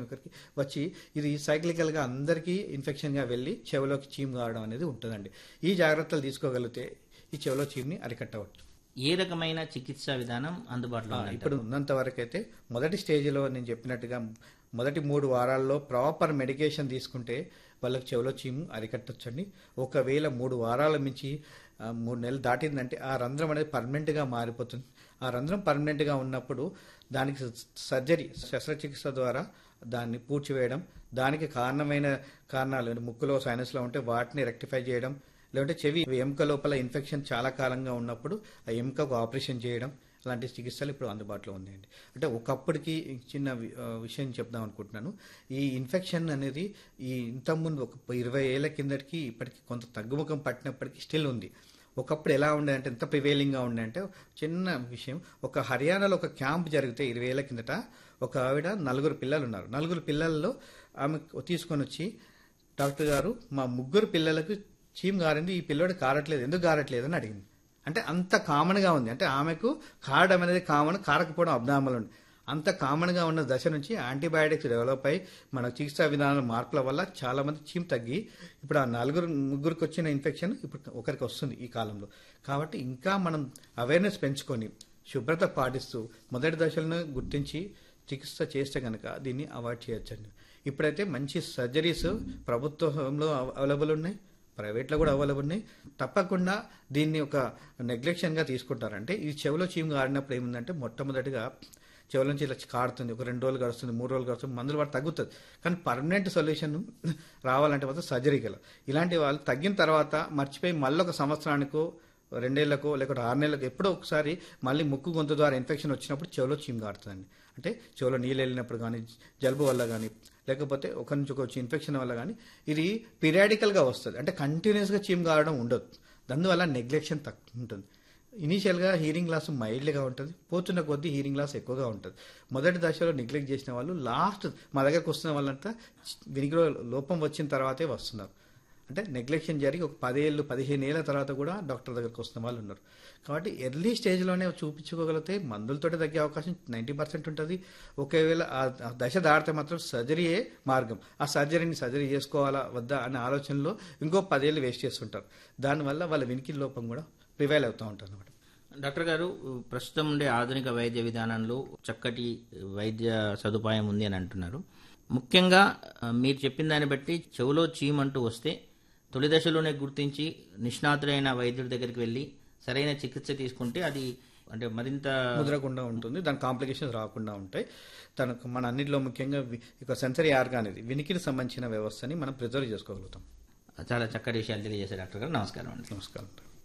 ఒకరికి వచ్చి ఇది సైక్లికల్గా అందరికీ ఇన్ఫెక్షన్గా వెళ్ళి చెవిలోకి చీము కావడం అనేది ఉంటుందండి ఈ జాగ్రత్తలు తీసుకోగలిగితే ఈ చెవిలో చీమ్ని అరికట్టవచ్చు ఏ రకమైన చికిత్సా విధానం అందుబాటులో ఆ, ఉందంటారు? ఇప్పుడు ఉన్నంత వరకు అయితే మొదటి స్టేజ్లో నేను చెప్పినట్టుగా మొదటి మూడు వారాల్లో ప్రాపర్ మెడికేషన్ తీసుకుంటే వాళ్ళకి చెవిలో చీము అరికట్టొచ్చండి ఒకవేళ మూడు వారాల మించి ఆ, మూడు నెలలు దాటిందంటే ఆ రంధ్రం అనేది పర్మనెంట్గా మారిపోతుంది ఆ రంధ్రం పర్మనెంట్గా ఉన్నప్పుడు దానికి సర్జరీ శస్త్రచికిత్స ద్వారా దాన్ని పూడ్చివేయడం దానికి కారణమైన కారణాలు అంటే ముక్కులో సైనస్లో ఉంటే వాటిని రెక్టిఫై చేయడం లేదంటే చెవి ఎముక లోపల ఇన్ఫెక్షన్ చాలా కాలంగా ఉన్నప్పుడు ఆ ఎముకకు ఆపరేషన్ చేయడం అలాంటి చికిత్సలు ఇప్పుడు అందుబాటులో ఉన్నాయండి అంటే ఒకప్పటికి చిన్న వి- ఆ, విషయం చెప్దాం అనుకుంటున్నాను ఈ ఇన్ఫెక్షన్ అనేది ఈ ఇంతకుముందు ఒక ఇరవై ఏళ్ల కిందటికి ఇప్పటికి కొంత తగ్గుముఖం పట్టినప్పటికీ స్టిల్ ఉంది ఒకప్పుడు ఎలా ఉండేదంటే ఎంత ప్రివేలింగ్గా ఉండేదంటే చిన్న విషయం ఒక హర్యానాలో ఒక క్యాంప్ జరిగితే ఇరవై ఏళ్ల కిందట ఒక ఆవిడ నలుగురు పిల్లలు ఉన్నారు నలుగురు పిల్లల్లో ఆమె తీసుకొని వచ్చి డాక్టర్ గారు మా ముగ్గురు పిల్లలకు చీమ్ గారింది ఈ పిల్లోడు కారట్లేదు ఎందుకు కారట్లేదు అని అడిగింది అంటే అంత కామన్గా ఉంది అంటే ఆమెకు కారడం అనేది కామన్ కారకపోవడం అబ్నార్మల్ ఉంది అంత కామన్గా ఉన్న దశ నుంచి యాంటీబయాటిక్స్ డెవలప్ అయ్యి మన చికిత్సా విధానాల మార్పుల వల్ల చాలా మంది చీమ్ తగ్గి ఇప్పుడు ఆ నలుగురు ముగ్గురికి వచ్చిన ఇన్ఫెక్షన్ ఇప్పుడు ఒకరికి వస్తుంది ఈ కాలంలో కాబట్టి ఇంకా మనం అవేర్నెస్ పెంచుకొని శుభ్రత పాటిస్తూ మొదటి దశలను గుర్తించి చికిత్స చేస్తే కనుక దీన్ని అవాయిడ్ చేయొచ్చండి ఇప్పుడైతే మంచి సర్జరీస్ ప్రభుత్వంలో అవైలబుల్ ఉన్నాయి ప్రైవేట్లో కూడా అవైలబుల్ ఉన్నాయి తప్పకుండా దీన్ని ఒక నెగ్లెక్షన్గా తీసుకుంటారంటే ఈ చెవిలో చీము ఆడినప్పుడు ఏముందంటే మొట్టమొదటిగా చెవుల నుంచి ఇలా కాడుతుంది ఒక రెండు రోజులు గడుస్తుంది మూడు రోజులు గడుస్తుంది మందులు వాడు తగ్గుతుంది కానీ పర్మనెంట్ సొల్యూషన్ రావాలంటే మాత్రం సర్జరీ గల ఇలాంటి వాళ్ళు తగ్గిన తర్వాత మర్చిపోయి మళ్ళీ ఒక సంవత్సరానికో రెండేళ్లకో లేకపోతే ఆరు నెలలకు ఎప్పుడో ఒకసారి మళ్ళీ ముక్కు గొంతు ద్వారా ఇన్ఫెక్షన్ వచ్చినప్పుడు చెవిలో చీము కాడుతుందండి అంటే చెవిలో నీళ్ళు వెళ్ళినప్పుడు కానీ జలుబు వల్ల కానీ లేకపోతే ఒక నుంచి ఒక వచ్చి ఇన్ఫెక్షన్ వల్ల కానీ ఇది పీరియాడికల్గా వస్తుంది అంటే కంటిన్యూస్గా చీము కావడం ఉండదు దానివల్ల నెగ్లెక్షన్ తక్కువ ఉంటుంది ఇనీషియల్గా హీరింగ్ లాస్ మైల్డ్గా ఉంటుంది పోతున్న కొద్దీ హీరింగ్ లాస్ ఎక్కువగా ఉంటుంది మొదటి దశలో నెగ్లెక్ట్ చేసిన వాళ్ళు లాస్ట్ మా దగ్గరకు వస్తున్న వాళ్ళంతా వినికిలో లోపం వచ్చిన తర్వాతే వస్తున్నారు అంటే నెగ్లెక్షన్ జరిగి ఒక పదేళ్ళు పదిహేను ఏళ్ళ తర్వాత కూడా డాక్టర్ దగ్గరకు వస్తున్న వాళ్ళు ఉన్నారు కాబట్టి ఎర్లీ స్టేజ్లోనే చూపించుకోగలిగితే మందులతోటి తగ్గే అవకాశం నైంటీ పర్సెంట్ ఉంటుంది ఒకవేళ ఆ ఆ దశ దాటితే మాత్రం సర్జరీయే మార్గం ఆ సర్జరీని సర్జరీ చేసుకోవాలా వద్దా అనే ఆలోచనలో ఇంకో పదేళ్ళు వేస్ట్ చేస్తుంటారు దానివల్ల వాళ్ళ వినికి లోపం కూడా ప్రివైల్ అవుతూ ఉంటుంది అనమాట డాక్టర్ గారు ప్రస్తుతం ఉండే ఆధునిక వైద్య విధానంలో చక్కటి వైద్య సదుపాయం ఉంది అని అంటున్నారు ముఖ్యంగా ఆ, మీరు చెప్పిన దాన్ని బట్టి చెవులో చీమంటూ వస్తే తొలి దశలోనే గుర్తించి నిష్ణాతులైన వైద్యుడి దగ్గరికి వెళ్ళి సరైన చికిత్స తీసుకుంటే అది అంటే మరింత ముద్రకుండా ఉంటుంది దాని కాంప్లికేషన్స్ రాకుండా ఉంటాయి తనకు మన అన్నింటిలో ముఖ్యంగా వి- ఇక సెన్సరీ ఆర్గాన్ ఇది వినికికి సంబంధించిన వ్యవస్థని మనం ప్రిజర్వ్ చేసుకోగలుగుతాం చాలా చక్కటి విషయాలు తెలియజేశారు డాక్టర్ గారు నమస్కారం అండి నమస్కారం